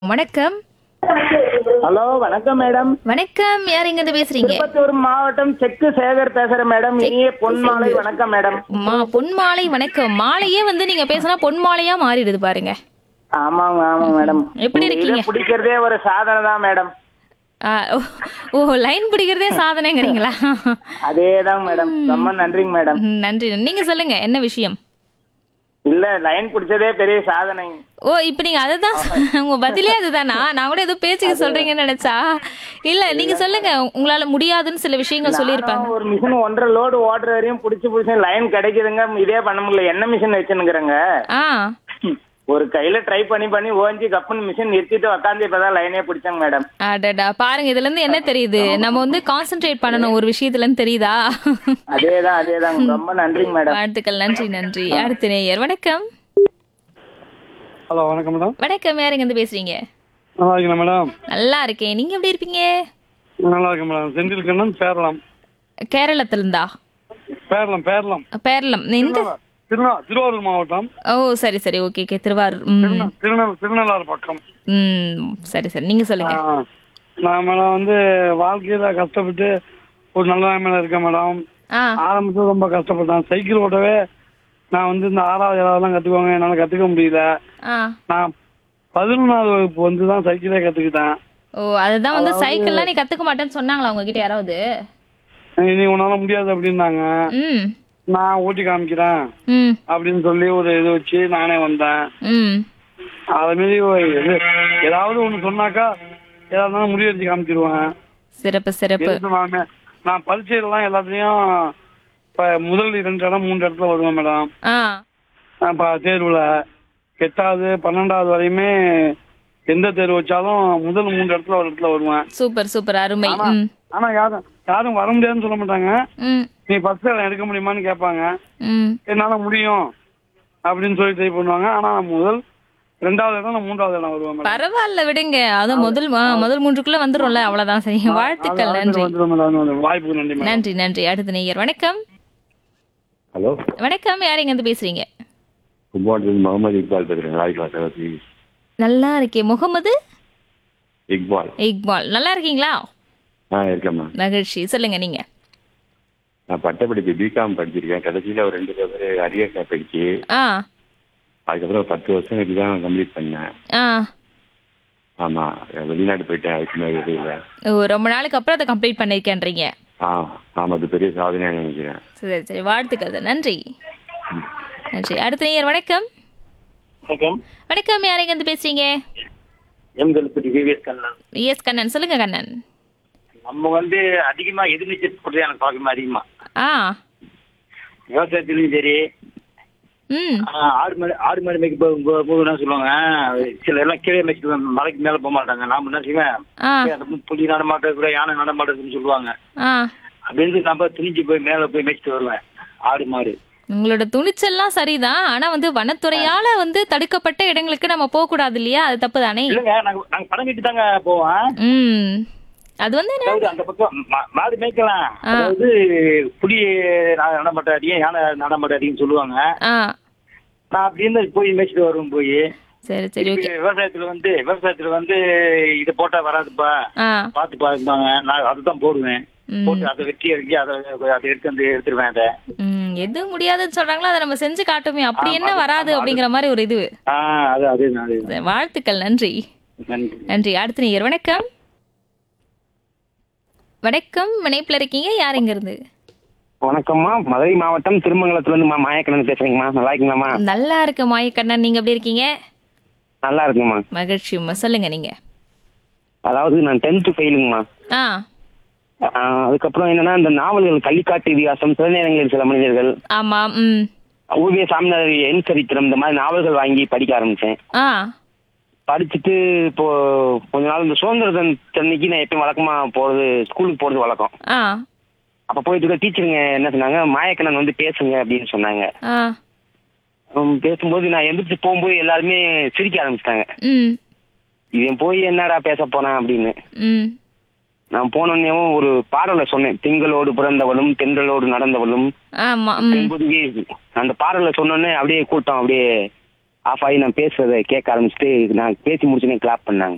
வணக்கம் ஹலோ வணக்கம் மேடம் வணக்கம் யார் எங்க இருந்து பேசுறீங்க திருப்பத்தூர் மாவட்டம் செக்கு சேகர் பேசுறேன் மேடம் இனிய பொன்மாலை வணக்கம் மேடம் மா பொன் மாலை வணக்கம் மாலையே வந்து நீங்க பேசினா பொன் மாலையா மாறிடுது பாருங்க ஆமாங்க ஆமாங்க மேடம் எப்படி இருக்கீங்க? இதை பிடிக்கிறதே ஒரு சாதனை தான் மேடம் ஆ, ஓ, ஓ லைன் பிடிக்கிறதே சாதனைங்கிறீங்களா அதேதான் மேடம் ரொம்ப நன்றிங்க மேடம் ம், நன்றி நீங்க சொல்லுங்க என்ன விஷயம் இல்ல லைன் பிடிச்சதே பெரிய சாதனை ஓ இப்ப நீங்க அதுதான் உங்க பதிலே அதுதானா நான் கூட ஏதோ பேச்சுக்கு சொல்றீங்கன்னு நினைச்சா இல்ல நீங்க சொல்லுங்க உங்களால முடியாதுன்னு சில விஷயங்கள் சொல்லியிருப்பாங்க நான் ஒரு மிஷின் ஒன்றரை லோடு ஓடுற வரையும் பிடிச்சி பிடிச்சி லைன் கிடைக்குதுங்க இதே பண்ண முடியல என்ன மிஷின் வச்சுனுங்கிறேங்க ஆ ஒரு கையில ட்ரை பண்ணி பண்ணி ஓஞ்சி கப்புன்னு மிஷின் நிறுத்திட்டு உக்காந்து இப்பதான் லைனே பிடிச்சேங்க மேடம் அடடா பாருங்க இதுல இருந்து என்ன தெரியுது நம்ம வந்து கான்சென்ட்ரேட் பண்ணணும் ஒரு விஷயத்துல இருந்து தெரியுதா அதேதான் அதேதாங்க ரொம்ப நன்றிங்க மேடம் வாழ்த்துக்கள் நன்றி நன்றி அடுத்த நேயர் வணக்கம் ஹலோ வணக்கம் மேடம் வணக்கம் யாருங்க இருந்து பேசுறீங்க நல்லா இருக்கீங்களா மேடம் நல்லா இருக்கேன் நீங்க எப்படி இருப்பீங்க நல்லா இருக்கேன் மேடம் செந்தில் கண்ணன் பேரலாம் கேரளத்துல இருந்தா பேரலாம் பேரலாம் பேரளம் இந்த திருநா திருவாரூர் மாவட்டம் ஓ சரி சரி ஓகே ஓகே திருவாரூர் ம் திருநெல் திருநள்ளாறு பக்கம் ம் சரி சரி நீங்க சொல்லுங்க ஆ. நான் மேடம் வந்து வாழ்க்கையில கஷ்டப்பட்டு ஒரு நல்ல நிலைமையில இருக்கேன் மேடம் ஆ ஆரம்பத்துல ரொம்ப கஷ்டப்பட்டேன் சைக்கிள் ஓட்டவே நான் வந்து இந்த ஆறாவது ஏழாவதுலாம் கத்துக்குவாங்க என்னால கத்துக்க முடியல ஆ நான் பதினொன்றாவது வகுப்பு வந்து தான் சைக்கிளே கத்துக்கிட்டேன் ஓ அதுதான் வந்து சைக்கிள்லாம் நீ கத்துக்க மாட்டேன்னு சொன்னாங்களா உங்ககிட்ட யாராவது இனி உன்னால முடியாது அப்படின்னாங்க ம் நான் ஓட்டி காமிக்கிறேன் ம் அப்படின்னு சொல்லி ஒரு இது வச்சு நானே வந்தேன் ம் அது மாரி ஒரு இது ஏதாவது ஒண்ணு சொன்னாக்கா ஏதாவது இருந்தாலும் முடிவெடுத்து காமிச்சிருவேன் சிறப்பு சிறப்பு எது சொன்னாலுமே நான் பரீட்சையிலலாம் எல்லாத்துலயும் இப்ப முதல் இரண்டு இடம் மூன்று இடத்துல வருவேன் மேடம் ஆ நான் இப்ப தேர்வுல எட்டாவது பன்னெண்டாவது வரையுமே எந்த தேர்வு வச்சாலும் முதல் மூன்று இடத்துல ஒரு இடத்துல வருவேன் சூப்பர் சூப்பர் அருமை ம் ஆனா யாரும் யாரும் வர முடியாதுன்னு சொல்ல மாட்டாங்க ம் நீ ஃபர்ஸ்ட் இடம் எடுக்க முடியுமான்னு கேட்பாங்க ம் என்னால முடியும் அப்படின்னு சொல்லி ட்ரை பண்ணுவாங்க ஆனா நான் முதல் ரெண்டாவது இடம் நான் மூன்றாவது இடம் வருவேன் மேடம் பரவாயில்ல விடுங்க அதுவும் முதல் ஆ, முதல் மூன்றுக்குள்ள வந்துரும்ல அவ்வளவுதான் சரி வாழ்த்துக்கள் நன்றி வந்துடும் மேடம் வாய்ப்பு நன்றி மேடம் நன்றி நன்றி அடுத்த நேயர் வணக்கம் ஹலோ வணக்கம் யார் எங்க இருந்து பேசுறீங்க குட் மார்னிங் முகமது இக்பால் பேசுறேன் நாளைக்கு சகோதரி நல்லா இருக்கே முகமது இக்பால் இக்பால் நல்லா இருக்கீங்களா ஆ இருக்கேம்மா மகிழ்ச்சி சொல்லுங்க நீங்க நான் பட்டப்படிப்பு பிகாம் படிச்சிருக்கேன் கடைசியில் ஒரு ரெண்டு பேர் அரியர் படிச்சு ஆ அதுக்கப்புறம் ஒரு பத்து வருஷம் கழிச்சு தான் கம்ப்ளீட் பண்ணேன் ஆ ஆமாம் வெளிநாடு போயிட்டேன் அதுக்கு மேலே வெளியில் ஓ ரொம்ப நாளுக்கு அப்புறம் அதை கம்ப்ளீட் பண்ணிருக்கேன்றீங்க ஆ ஆமாம் அது பெரிய சாதனையாக நினைக்கிறேன் சரி சரி வாழ்த்துக்கள் நன்றி நன்றி அடுத்த நேயர் வணக்கம் வணக்கம் வணக்கம் யார் எங்க இருந்து பேசுறீங்க M Kalpathi VVS Kannan S Kannan சொல்லுங்க கண்ணன் நம்ம வந்து அதிகமா எதிர்நீச்சல் போடுறது எனக்கு பழக்கம் அதிகமா ஆ விவசாயத்திலும் சரி ம் ஆஹ் ஆடு மாடு ஆடு மாடு மேய்க்க போ- போ- போது என்ன சொல்லுவாங்க சில எல்லாம் கீழே மேய்ச்சிட்டு மலைக்கு மேல போக மாட்டாங்க நாம என்ன செய்வேன் ஆ ஏய், அந்த புலி நடமாட்டம் கூட யானை நடமாட்டம்னு சொல்லுவாங்க ஆ அப்படின்னு நம்ம துணிஞ்சு போய் மேல போய் மேய்ச்சிட்டு வருவேன் ஆடு மாடு உங்களோட துணிச்சல்லாம் சரிதான் ஆனா வந்து வனத்துறையால வந்து தடுக்கப்பட்ட இடங்களுக்கு நம்ம போக கூடாது இல்லையா அது தப்பு தானே இல்லைங்க நாங்க நாங்க படம் கட்டி தாங்க போவோம் ம் அது வந்து என்ன அதாவது அந்த பக்கம் மா- மாடு மேய்க்கலாம் ஆ. அதாவது புலி நா- நடமாட்டம் அதிகம் யானை நடமாட்டம் அதிகம் சொல்லுவாங்க ஆ நான் அப்படின்னு போய் மேய்ச்சிட்டு வருவேன் போய் சரி சரி ஓகே விவசாயத்துல வந்து விவசாயத்துல வந்து இது போட்டா வராதுப்பா ஆ பார்த்து பாருப்பாங்க நான் அதுதான் போடுவேன் ம். போட்டு அதை வெட்டி இறக்கி அதை அதை எடுத்து வந்து எடுத்துருவேன் அதை ம் எது முடியாதுன்னு சொல்றாங்களோ அதை நம்ம செஞ்சு காட்டுமே அப்படி என்ன வராது அப்படிங்கிற மாதிரி ஒரு இது ஆ அது அது அது வாழ்த்துக்கள் நன்றி நன்றி நன்றி அடுத்த நேயர் வணக்கம் வணக்கம் இணைப்புல இருக்கீங்க யார் எங்க இருந்து வணக்கம்மா மதுரை மாவட்டம் திருமங்கலத்துல இருந்து மாயக்கண்ணன் பேசுறீங்கம்மா நல்லா இருக்கீங்களாம்மா நல்லா இருக்கு மாயக்கண்ணன் நீங்க எப்படி இருக்கீங்க நல்லா இருக்குங்கம்மா மகிழ்ச்சியும்மா சொல்லுங்க நீங்க அதாவது நான் டென்த்து ஃபெயிலுங்கம்மா ஆ அதுக்கப்புறம் என்னன்னா இந்த நாவல்கள் கள்ளிக்காட்டு இதிகாசம் சில நேரங்களில் சில மனிதர்கள் ஆமா ம் ஊதிய சாமிநாதர் என் சரித்திரம் இந்த மாதிரி நாவல்கள் வாங்கி படிக்க ஆரம்பிச்சேன் ஆ படிச்சுட்டு இப்போ கொஞ்ச நாள் இந்த சுதந்திர தின அன்னைக்கு நான் எப்பயும் வழக்கமா போறது ஸ்கூலுக்கு போறது வழக்கம் ஆ அப்ப போயிட்டு இருக்க டீச்சருங்க என்ன சொன்னாங்க மாயக்கண்ணன் வந்து பேசுங்க அப்படின்னு சொன்னாங்க ஆ உம், பேசும்போது நான் எந்திரிச்சு போகும்போது எல்லாருமே சிரிக்க ஆரம்பிச்சிட்டாங்க ம் இவன் போய் என்னடா பேச போனான் அப்படின்னு ம் நான் போனோடனேவும் ஒரு பாடலை சொன்னேன் திங்களோடு பிறந்தவளும் தென்றலோடு நடந்தவளும் ஆமா ம் தென்பொதுவே அந்த பாடலை சொன்னோடனே அப்படியே கூட்டம் அப்படியே ஆஃப் ஆகி நான் பேசுறதை கேட்க ஆரம்பிச்சுட்டு நான் பேசி முடிச்சுனே கிளாப் பண்ணாங்க